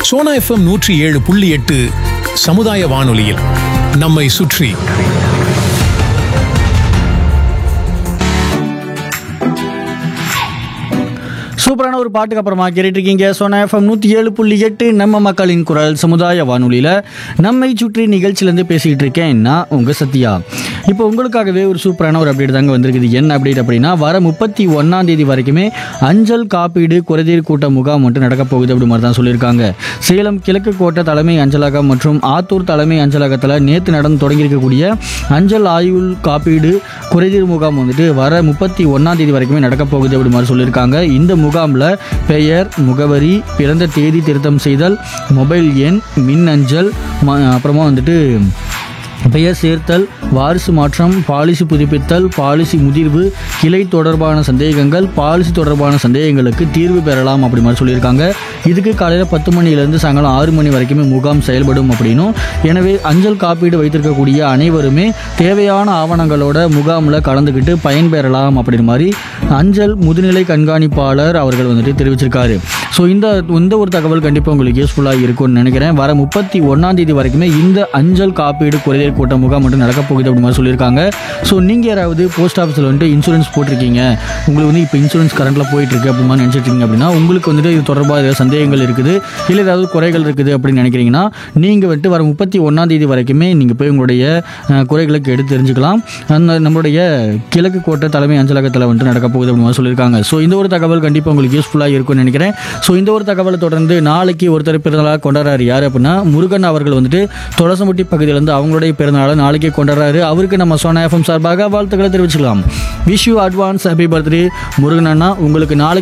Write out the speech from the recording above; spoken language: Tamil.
சோனா எஃப்எம் நூற்றி ஏழு புள்ளி எட்டு சமுதாய வானொலியில் நம்மை சுற்றி சூப்பரான ஒரு பாட்டுக்கு அப்புறமா கேட்டுட்டு இருக்கீங்க சோனா எஃப்எம் நூற்றி ஏழு புள்ளி எட்டு நம்ம மக்களின் குரல் சமுதாய வானொலியில் நம்மை சுற்றி நிகழ்ச்சியிலேருந்து பேசிக்கிட்டு இருக்கேன் நான் உங்கள் சத்யா இப்போ உங்களுக்காகவே ஒரு சூப்பரான ஒரு அப்டேட் தாங்க வந்திருக்குது என்ன அப்டேட் அப்படின்னா வர முப்பத்தி ஒன்றாம் தேதி வரைக்குமே அஞ்சல் காப்பீடு குறைதீர் கூட்ட முகாம் மட்டும் நடக்க போகுது அப்படி மாதிரி தான் சொல்லியிருக்காங்க சேலம் கிழக்கு கோட்டை தலைமை அஞ்சலகம் மற்றும் ஆத்தூர் தலைமை அஞ்சலகத்தில் நேற்று நடந்து தொடங்கியிருக்கக்கூடிய அஞ்சல் ஆயுள் காப்பீடு குறைதீர் முகாம் வந்துட்டு வர முப்பத்தி ஒன்றாம் தேதி வரைக்குமே நடக்க போகுது அப்படி மாதிரி சொல்லியிருக்காங்க இந்த முகாமில் பெயர் முகவரி பிறந்த தேதி திருத்தம் செய்தல் மொபைல் எண் மின் அஞ்சல் ம- அப்புறமா வந்துட்டு பெயர் சேர்த்தல் வாரிசு மாற்றம் பாலிசி புதுப்பித்தல் பாலிசி முதிர்வு கிளை தொடர்பான சந்தேகங்கள் பாலிசி தொடர்பான சந்தேகங்களுக்கு தீர்வு பெறலாம் அப்படி மாதிரி சொல்லியிருக்காங்க இதுக்கு காலையில் பத்து மணிலேருந்து சாயங்காலம் ஆறு மணி வரைக்குமே முகாம் செயல்படும் அப்படின்னும் எனவே அஞ்சல் காப்பீடு வைத்திருக்கக்கூடிய அனைவருமே தேவையான ஆவணங்களோட முகாமில் கலந்துக்கிட்டு பயன்பெறலாம் அப்படின்ற மாதிரி அஞ்சல் முதுநிலை கண்காணிப்பாளர் அவர்கள் வந்துட்டு தெரிவிச்சிருக்காரு ஸோ இந்த இந்த ஒரு தகவல் கண்டிப்பாக உங்களுக்கு யூஸ்ஃபுல்லாக இருக்கும்னு நினைக்கிறேன் வர முப்பத்தி ஒன்றாம் தேதி வரைக்குமே இந்த அஞ்சல் காப்பீடு குறைதீர் கூட்ட முகாம் மட்டும் நடக்க போகுது அப்படி மாதிரி சொல்லியிருக்காங்க ஸோ நீங்கள் யாராவது போஸ்ட் ஆஃபீஸில் வந்துட்டு இன்சூரன்ஸ் போட்டிருக்கீங்க உங்களுக்கு வந்து இப்போ இன்சூரன்ஸ் கரண்ட்டில் போயிட்டு இருக்கு அப்படி மாதிரி நினச்சிட்டு இருக்கீங்க அப்படின்னா உங்களுக்கு வந்துட்டு இது தொடர்பாக ஏதாவது சந்தேகங்கள் இருக்குது இல்லை ஏதாவது குறைகள் இருக்குது அப்படின்னு நினைக்கிறீங்கன்னா நீங்கள் வந்துட்டு வர முப்பத்தி ஒன்றாம் தேதி வரைக்குமே நீங்கள் போய் உங்களுடைய அஹ், குறைகளுக்கு எடுத்து தெரிஞ்சுக்கலாம் அந்த நம்மளுடைய கிழக்கு கோட்டை தலைமை அஞ்சலகத்தில் வந்துட்டு நடக்க போகுது அப்படின்னு மாதிரி சொல்லியிருக்காங்க ஸோ இந்த ஒரு தகவல் கண்டிப்பாக உங்களுக்கு யூஸ்ஃபுல்லாக இருக்கும்னு நினைக்கிறேன் ஸோ இந்த ஒரு தகவலை தொடர்ந்து நாளைக்கு ஒருத்தர் பிறந்தநாளாக கொண்டாடுறாரு யார் அப்படின்னா முருகன் அவர்கள் வந்துட்டு தொலசமுட்டி பகுதியிலேருந்து அவங்களுடைய பிறந்தநாளை நாளைக்கே கொண்டாடுறாரு அவருக்கு நம்ம சோனா எஃப்எம் சார்பாக வாழ்த்துக்களை தெரிவிச்சுக்கலாம் wish you advance happy birthday Murugan அண்ணா உங்களுக்கு நாளைக்கு